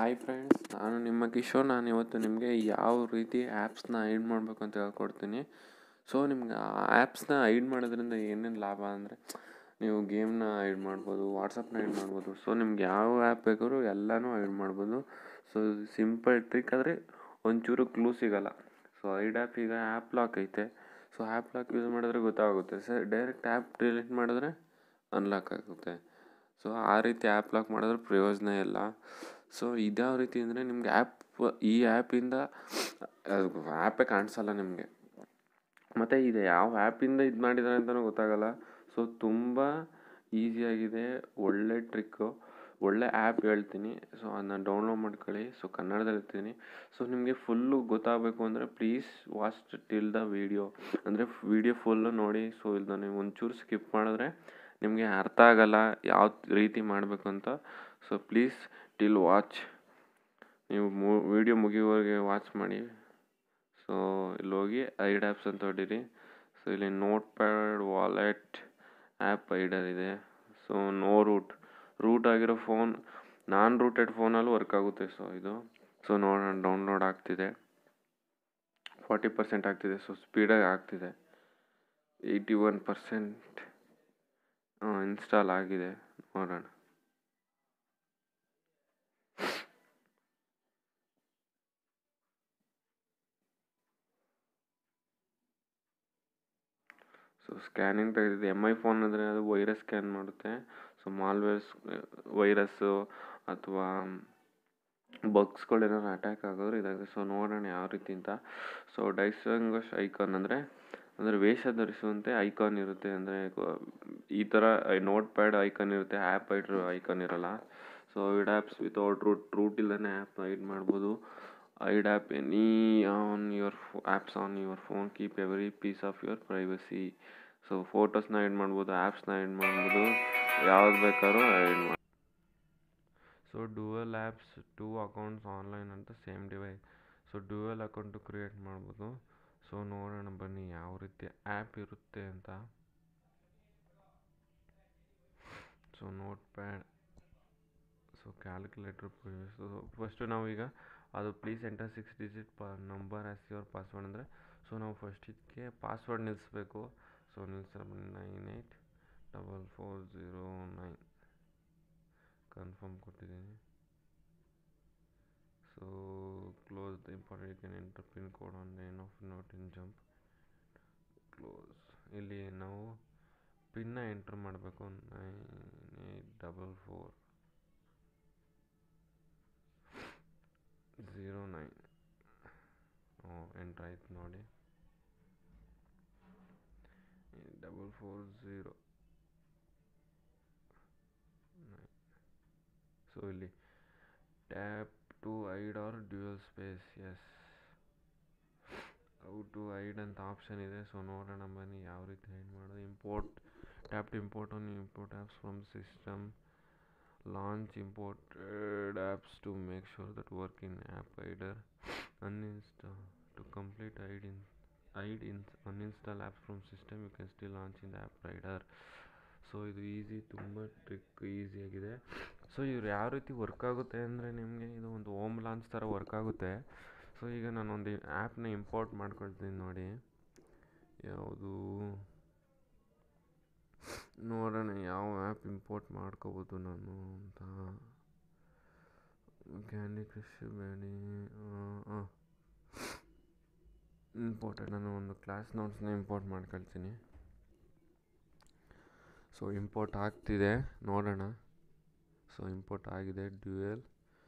hi friends ನಾನು ನಿಮ್ಮ ಕಿಶೋರ್ ನಾನು ಇವತ್ತು ನಿಮಗೆ ಯಾವ ರೀತಿ ಆ್ಯಪ್ಸ್ನ ಐಡ್ ಮಾಡಬೇಕು ಅಂತ ಹೇಳ್ಕೊಡ್ತೀನಿ ಸೊ ನಿಮ್ಗೆ ಆ ಆ್ಯಪ್ಸ್ನ ಐಡ್ ಮಾಡೋದ್ರಿಂದ ಏನೇನು ಲಾಭ ಅಂದರೆ ನೀವು ಗೇಮ್ನ ಐಡ್ ಮಾಡ್ಬೋದು ವಾಟ್ಸಪ್ನ ಐಡ್ ಮಾಡ್ಬೋದು ಸೊ ನಿಮ್ಗೆ ಯಾವ ಆ್ಯಪ್ ಬೇಕಾದ್ರೂ ಎಲ್ಲನೂ ಐಡ್ ಮಾಡ್ಬೋದು ಸೊ ಸಿಂಪಲ್ ಟ್ರಿಕ್ ಆದರೆ ಒಂಚೂರು ಕ್ಲೂ ಸಿಗಲ್ಲ ಸೊ ಐಡ್ ಆ್ಯಪ್ ಈಗ ಆ್ಯಪ್ ಲಾಕ್ ಐತೆ ಸೊ ಆ್ಯಪ್ ಲಾಕ್ ಯೂಸ್ ಮಾಡಿದ್ರೆ ಗೊತ್ತಾಗುತ್ತೆ ಸರ್ ಡೈರೆಕ್ಟ್ ಆ್ಯಪ್ ಡಿಲೀಟ್ ಮಾಡಿದ್ರೆ ಅನ್ಲಾಕ್ ಆಗುತ್ತೆ ಸೊ ಆ ರೀತಿ ಆ್ಯಪ್ ಲಾಕ್ ಮಾಡಿದ್ರೆ ಪ್ರಯೋಜನ ಇಲ್ಲ ಸೊ ಇದ್ಯಾವ ರೀತಿ ಅಂದರೆ ನಿಮ್ಗೆ ಆ್ಯಪ್ ಈ ಆ್ಯಪಿಂದ ಆ್ಯಪೇ ಕಾಣಿಸಲ್ಲ ನಿಮಗೆ ಮತ್ತು ಇದು ಯಾವ ಆ್ಯಪಿಂದ ಇದು ಮಾಡಿದ್ದಾರೆ ಅಂತಲೂ ಗೊತ್ತಾಗಲ್ಲ ಸೊ ತುಂಬ ಈಸಿಯಾಗಿದೆ ಒಳ್ಳೆ ಟ್ರಿಕ್ಕು ಒಳ್ಳೆ ಆ್ಯಪ್ ಹೇಳ್ತೀನಿ ಸೊ ಅದನ್ನ ಡೌನ್ಲೋಡ್ ಮಾಡ್ಕೊಳ್ಳಿ ಸೊ ಕನ್ನಡದಲ್ಲಿ ಇರ್ತೀನಿ ಸೊ ನಿಮಗೆ ಫುಲ್ಲು ಗೊತ್ತಾಗಬೇಕು ಅಂದರೆ please watch till the video ಅಂದರೆ ವೀಡಿಯೋ ಫುಲ್ಲು ನೋಡಿ ಸೊ ಇಲ್ಲ ನೀವು ಒಂಚೂರು ಸ್ಕಿಪ್ ಮಾಡಿದ್ರೆ ನಿಮಗೆ ಅರ್ಥ ಆಗಲ್ಲ ಯಾವ ರೀತಿ ಮಾಡಬೇಕು ಅಂತ ಸೊ ಪ್ಲೀಸ್ ಟಿಲ್ ವಾಚ್ ನೀವು ಮು ವೀಡಿಯೋ ಮುಗಿಯುವವರೆಗೆ ವಾಚ್ ಮಾಡಿ ಸೊ ಇಲ್ಲಿ ಹೋಗಿ ಐಡ್ ಆ್ಯಪ್ಸ್ ಅಂತ ಹೊಡೀರಿ ಸೊ ಇಲ್ಲಿ notepad wallet app hider ಇದೆ ಸೊ ನೋ ರೂಟ್ ರೂಟ್ ಆಗಿರೋ ಫೋನ್ ನಾನ್ ರೂಟೆಡ್ ಫೋನಲ್ಲೂ ವರ್ಕ್ ಆಗುತ್ತೆ ಸೊ ಇದು ಸೊ ನೋಡೋಣ ಡೌನ್ಲೋಡ್ ಆಗ್ತಿದೆ ಫಾರ್ಟಿ ಪರ್ಸೆಂಟ್ ಆಗ್ತಿದೆ ಸೊ ಸ್ಪೀಡಾಗಿ ಆಗ್ತಿದೆ ಏಯ್ಟಿ ಒನ್ ಪರ್ಸೆಂಟ್ ಇನ್ಸ್ಟಾಲ್ ಆಗಿದೆ ನೋಡೋಣ ಸೊ ಸ್ಕ್ಯಾನಿಂಗ್ ತೆಗೆದಿದೆ ಎಮ್ ಐ ಫೋನ್ ಅಂದರೆ ಅದು ವೈರಸ್ ಸ್ಕ್ಯಾನ್ ಮಾಡುತ್ತೆ ಸೊ ಮಾಲ್ವೇರ್ಸ್ ವೈರಸ್ಸು ಅಥವಾ ಬಗ್ಸ್ಗಳೇನಾದ್ರು ಅಟ್ಯಾಕ್ ಆಗೋದ್ರೆ ಇದಾಗುತ್ತೆ ಸೊ ನೋಡೋಣ ಯಾವ ರೀತಿ ಅಂತ ಸೊ ಡೈಸಂಗಸ್ ಐಕಾನ್ ಅಂದರೆ ಅಂದರೆ ವೇಷ ಧರಿಸುವಂತೆ ಐಕಾನ್ ಇರುತ್ತೆ ಅಂದರೆ ಈ ಥರ ನೋಟ್ ಪ್ಯಾಡ್ ಐಕಾನ್ ಇರುತ್ತೆ ಆ್ಯಪ್ ಐಡ್ ಐಕಾನ್ ಇರಲ್ಲ so hide apps without root root ಇಲ್ಲದೇ ಆ್ಯಪ್ ಐಡ್ ಮಾಡ್ಬೋದು hide app any on your apps on your phone keep every piece of your privacy so ಫೋಟೋಸ್ನ hide ಮಾಡ್ಬೋದು ಆ್ಯಪ್ಸ್ನ hide ಮಾಡ್ಬೋದು ಯಾವ್ದು ಬೇಕಾದ್ರೂ ಐಡ್ ಮಾಡಿ so dual apps two accounts online ಅಂತ same device so dual account create ಮಾಡ್ಬೋದು so ನೋಡೋಣ ಬನ್ನಿ ಯಾವ ರೀತಿ ಆ್ಯಪ್ ಇರುತ್ತೆ ಅಂತ so notepad so calculator so first ನಾವೀಗ ಅದು ಪ್ಲೀಸ್ ಎಂಟರ್ ಸಿಕ್ಸ್ ಡಿಜಿಟ್ ಪ ನಂಬರ್ ಆ್ಯಸ್ ಯುವರ್ ಪಾಸ್ವರ್ಡ್ ಅಂದರೆ ಸೊ ನಾವು ಫಸ್ಟ್ ಇದಕ್ಕೆ ಪಾಸ್ವರ್ಡ್ ನಿಲ್ಲಿಸ್ಬೇಕು ಸೊ ನಿಲ್ಸ nine eight double four zero nine confirm ಕೊಟ್ಟಿದ್ದೀನಿ so close the important can enter pin code online off note in jump close ಇಲ್ಲಿ ನಾವು ಪಿನ್ನ ಎಂಟ್ರ್ ಮಾಡಬೇಕು nine eight double four zero nine oh enter ಆಯ್ತು ನೋಡಿ double four zero nine so ಇಲ್ಲಿ tap to hide or dual space S O to hide ಅಂತ option ಇದೆ so ನೋಡೋಣ ಬನ್ನಿ ಯಾವ ರೀತಿ ಐಡ್ ಮಾಡೋದು import tap to import on import apps from system launch imported apps to make sure that work in app hider uninstall to complete hide in hide in uninstall apps from system you can still launch in the app hider so ಇದು easy ತುಂಬ trick ಈಸಿಯಾಗಿದೆ so ಇವ್ರು ಯಾವ ರೀತಿ work ಆಗುತ್ತೆ ಅಂದರೆ ನಿಮಗೆ ಇದು ಒಂದು ಹೋಮ್ ಲಾಂಚ್ ಥರ ವರ್ಕ್ ಆಗುತ್ತೆ ಸೊ ಈಗ ನಾನೊಂದು ಆ್ಯಪ್ನ ಇಂಪೋರ್ಟ್ ಮಾಡ್ಕೊಳ್ತೀನಿ ನೋಡಿ ಯಾವುದು ನೋಡೋಣ ಯಾವ ಆ್ಯಪ್ ಇಂಪೋರ್ಟ್ ಮಾಡ್ಕೋಬೋದು ನಾನು ಅಂತ ಕ್ಯಾಂಡಿ ಕ್ರಶ್ ಬೇಡಿ ಹಾಂ ಇಂಪೋರ್ಟೆಡ್ ನಾನು ಒಂದು ಕ್ಲಾಸ್ ನೋಟ್ಸ್ನ ಇಂಪೋರ್ಟ್ ಮಾಡ್ಕೊಳ್ತೀನಿ ಸೊ ಇಂಪೋರ್ಟ್ ಆಗ್ತಿದೆ ನೋಡೋಣ ಸೊ ಇಂಪೋರ್ಟ್ ಆಗಿದೆ ಡ್ಯೂಯಲ್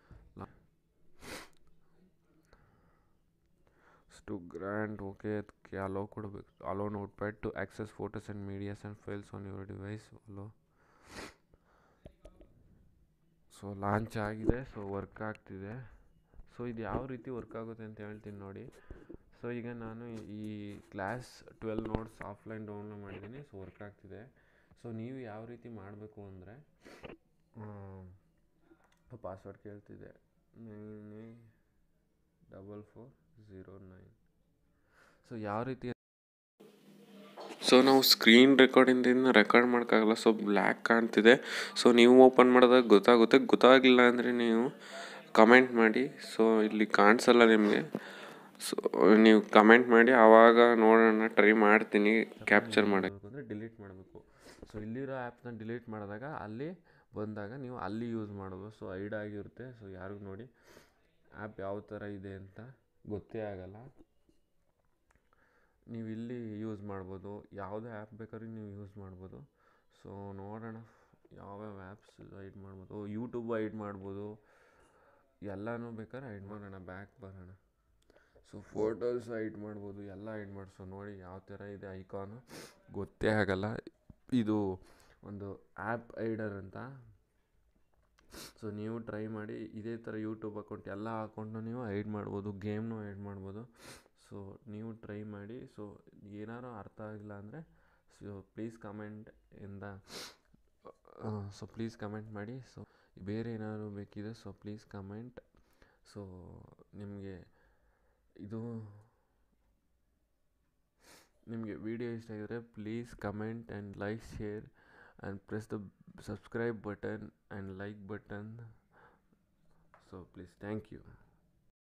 ಟು ಗ್ರ್ಯಾಂಡ್ ಓಕೆ ಅದಕ್ಕೆ ಅಲೋ ಕೊಡಬೇಕು allow notepad to access photos and medias and files on your device allow so launch ಆಗಿದೆ ಸೊ ವರ್ಕ್ ಆಗ್ತಿದೆ ಸೊ ಇದು ಯಾವ ರೀತಿ ವರ್ಕ್ ಆಗುತ್ತೆ ಅಂತ ಹೇಳ್ತೀನಿ ನೋಡಿ ಸೊ ಈಗ ನಾನು ಈ class twelve notes offline download ಮಾಡಿದ್ದೀನಿ ಸೊ ವರ್ಕ್ ಆಗ್ತಿದೆ ಸೊ ನೀವು ಯಾವ ರೀತಿ ಮಾಡಬೇಕು ಅಂದರೆ ಪಾಸ್ವರ್ಡ್ ಕೇಳ್ತಿದೆ nine double four zero nine so ಯಾವ ರೀತಿ ಸೊ ನಾವು ಸ್ಕ್ರೀನ್ ರೆಕಾರ್ಡಿಂದ ರೆಕಾರ್ಡ್ ಮಾಡೋಕ್ಕಾಗಲ್ಲ ಸೊ ಬ್ಲ್ಯಾಕ್ ಕಾಣ್ತಿದೆ ಸೊ ನೀವು ಓಪನ್ ಮಾಡಿದಾಗ ಗೊತ್ತಾಗುತ್ತೆ ಗೊತ್ತಾಗಿಲ್ಲ ಅಂದರೆ ನೀವು ಕಮೆಂಟ್ ಮಾಡಿ ಸೊ ಇಲ್ಲಿ ಕಾಣಿಸಲ್ಲ ನಿಮಗೆ ಸೊ ನೀವು ಕಮೆಂಟ್ ಮಾಡಿ ಆವಾಗ ನೋಡೋಣ ಟ್ರೈ ಮಾಡ್ತೀನಿ ಕ್ಯಾಪ್ಚರ್ ಮಾಡೋಕ್ಕೆ ಅಂದರೆ ಡಿಲೀಟ್ ಮಾಡಬೇಕು ಸೊ ಇಲ್ಲಿರೋ ಆ್ಯಪ್ನ ಡಿಲೀಟ್ ಮಾಡಿದಾಗ ಅಲ್ಲಿ ಬಂದಾಗ ನೀವು ಅಲ್ಲಿ ಯೂಸ್ ಮಾಡೋದು ಸೊ ಐಡ್ ಆಗಿರುತ್ತೆ ಸೊ ಯಾರಿಗೂ ನೋಡಿ ಆ್ಯಪ್ ಯಾವ ಥರ ಇದೆ ಅಂತ ಗೊತ್ತೇ ಆಗಲ್ಲ ನೀವು ಇಲ್ಲಿ ಯೂಸ್ ಮಾಡ್ಬೋದು ಯಾವುದೇ ಆ್ಯಪ್ ಬೇಕಾದ್ರೂ ನೀವು ಯೂಸ್ ಮಾಡ್ಬೋದು ಸೊ ನೋಡೋಣ ಯಾವ್ಯಾವ ಆ್ಯಪ್ಸ್ ಐಡ್ ಮಾಡ್ಬೋದು ಯೂಟ್ಯೂಬ್ ಐಡ್ ಮಾಡ್ಬೋದು ಎಲ್ಲನೂ ಬೇಕಾದ್ರೆ ಐಡ್ ಮಾಡೋಣ ಬ್ಯಾಕ್ ಬರೋಣ ಸೊ ಫೋಟೋಸ್ ಐಡ್ ಮಾಡ್ಬೋದು ಎಲ್ಲ ಐಡ್ ಮಾಡಿ ಸೊ ನೋಡಿ ಯಾವ ಥರ ಇದೆ ಐಕಾನು ಗೊತ್ತೇ ಆಗಲ್ಲ ಇದು ಒಂದು ಆ್ಯಪ್ ಐಡರ್ ಅಂತ ಸೊ ನೀವು ಟ್ರೈ ಮಾಡಿ ಇದೇ ಥರ ಯೂಟ್ಯೂಬ್ ಅಕೌಂಟ್ ಎಲ್ಲ ಅಕೌಂಟ್ನ ನೀವು ಐಡ್ ಮಾಡ್ಬೋದು ಗೇಮ್ನೂ ಐಡ್ ಮಾಡ್ಬೋದು ಸೊ ನೀವು ಟ್ರೈ ಮಾಡಿ ಸೊ ಏನಾರು ಅರ್ಥ ಆಗಿಲ್ಲ ಅಂದರೆ ಸೊ ಪ್ಲೀಸ್ ಕಮೆಂಟ್ ಇಂದ ಸೊ ಪ್ಲೀಸ್ ಕಮೆಂಟ್ ಮಾಡಿ ಸೊ ಬೇರೆ ಏನಾದ್ರು ಬೇಕಿದೆ ಸೊ ಪ್ಲೀಸ್ ಕಮೆಂಟ್ ಸೊ ನಿಮಗೆ ಇದು ನಿಮಗೆ ವಿಡಿಯೋ ಇಷ್ಟ ಆಗಿದ್ರೆ please comment and like share and press the subscribe button and like button so please thank you